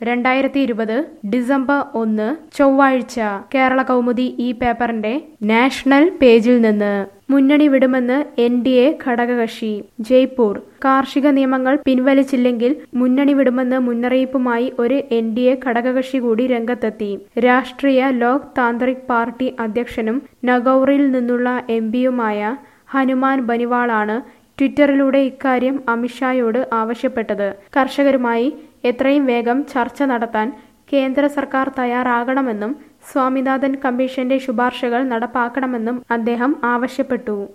രണ്ടായിരത്തി ഇരുപത് ഡിസംബർ ഒന്ന് ചൊവ്വാഴ്ച കേരള കൗമുദി ഈ പേപ്പറിന്റെ നാഷണൽ പേജിൽ നിന്ന് മുന്നണി വിടുമെന്ന് എൻ ഡി എ ഘടകകക്ഷി ജയ്പൂർ കാർഷിക നിയമങ്ങൾ പിൻവലിച്ചില്ലെങ്കിൽ മുന്നണി വിടുമെന്ന് മുന്നറിയിപ്പുമായി ഒരു എൻ ഡി എ ഘടകകക്ഷി കൂടി രംഗത്തെത്തി രാഷ്ട്രീയ ലോക് താന്ത്രിക് പാർട്ടി അധ്യക്ഷനും നഗൌറിൽ നിന്നുള്ള എം പിയുമായ ഹനുമാൻ ബനിവാളാണ് ട്വിറ്ററിലൂടെ ഇക്കാര്യം അമിത്ഷായോട് ആവശ്യപ്പെട്ടത് കർഷകരുമായി എത്രയും വേഗം ചർച്ച നടത്താൻ കേന്ദ്ര സർക്കാർ തയ്യാറാകണമെന്നും സ്വാമിനാഥൻ കമ്മീഷന്റെ ശുപാർശകൾ നടപ്പാക്കണമെന്നും അദ്ദേഹം ആവശ്യപ്പെട്ടു